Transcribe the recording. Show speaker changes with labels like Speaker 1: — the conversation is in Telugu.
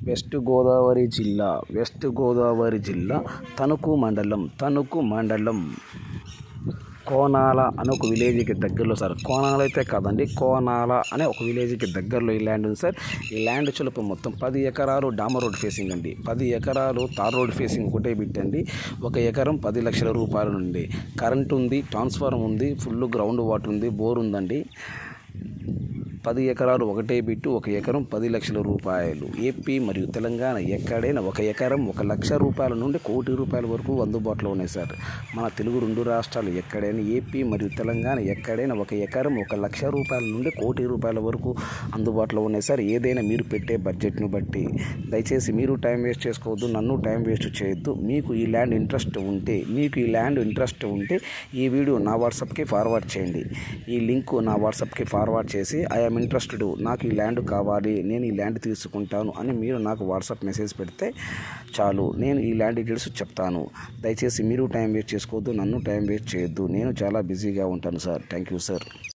Speaker 1: వెస్ట్ గోదావరి జిల్లా వెస్ట్ గోదావరి జిల్లా తణుకు మండలం తణుకు మండలం కోనాల అనే ఒక విలేజ్కి దగ్గరలో సార్ కోనాల అయితే కాదండి కోనాల అనే ఒక విలేజ్కి దగ్గరలో ఈ ల్యాండ్ ఉంది సార్ ఈ ల్యాండ్ చులుపు మొత్తం పది ఎకరాలు డామర్ రోడ్ ఫేసింగ్ అండి పది ఎకరాలు తార్ రోడ్ ఫేసింగ్ ఒకటే బిట్టండి ఒక ఎకరం పది లక్షల రూపాయల నుండి కరెంట్ ఉంది ట్రాన్స్ఫార్మర్ ఉంది ఫుల్ గ్రౌండ్ వాటర్ ఉంది బోర్ ఉందండి పది ఎకరాలు ఒకటే బిట్టు ఒక ఎకరం పది లక్షల రూపాయలు ఏపీ మరియు తెలంగాణ ఎక్కడైనా ఒక ఎకరం ఒక లక్ష రూపాయల నుండి కోటి రూపాయల వరకు అందుబాటులో ఉన్నాయి సార్ మన తెలుగు రెండు రాష్ట్రాలు ఎక్కడైనా ఏపీ మరియు తెలంగాణ ఎక్కడైనా ఒక ఎకరం ఒక లక్ష రూపాయల నుండి కోటి రూపాయల వరకు అందుబాటులో ఉన్నాయి సార్ ఏదైనా మీరు పెట్టే బడ్జెట్ను బట్టి దయచేసి మీరు టైం వేస్ట్ చేసుకోవద్దు నన్ను టైం వేస్ట్ చేయొద్దు మీకు ఈ ల్యాండ్ ఇంట్రెస్ట్ ఉంటే మీకు ఈ ల్యాండ్ ఇంట్రెస్ట్ ఉంటే ఈ వీడియో నా వాట్సాప్కి ఫార్వర్డ్ చేయండి ఈ లింక్ నా వాట్సాప్కి ఫార్వర్డ్ చేసి ఐఎమ్ ఇంట్రెస్టెడ్ నాకు ఈ ల్యాండ్ కావాలి నేను ఈ ల్యాండ్ తీసుకుంటాను అని మీరు నాకు వాట్సాప్ మెసేజ్ పెడితే చాలు నేను ఈ ల్యాండ్ డీటెయిల్స్ చెప్తాను దయచేసి మీరు టైం వేస్ట్ చేసుకోవద్దు నన్ను టైం వేస్ట్ చేయొద్దు నేను చాలా బిజీగా ఉంటాను సార్ థ్యాంక్ యూ సార్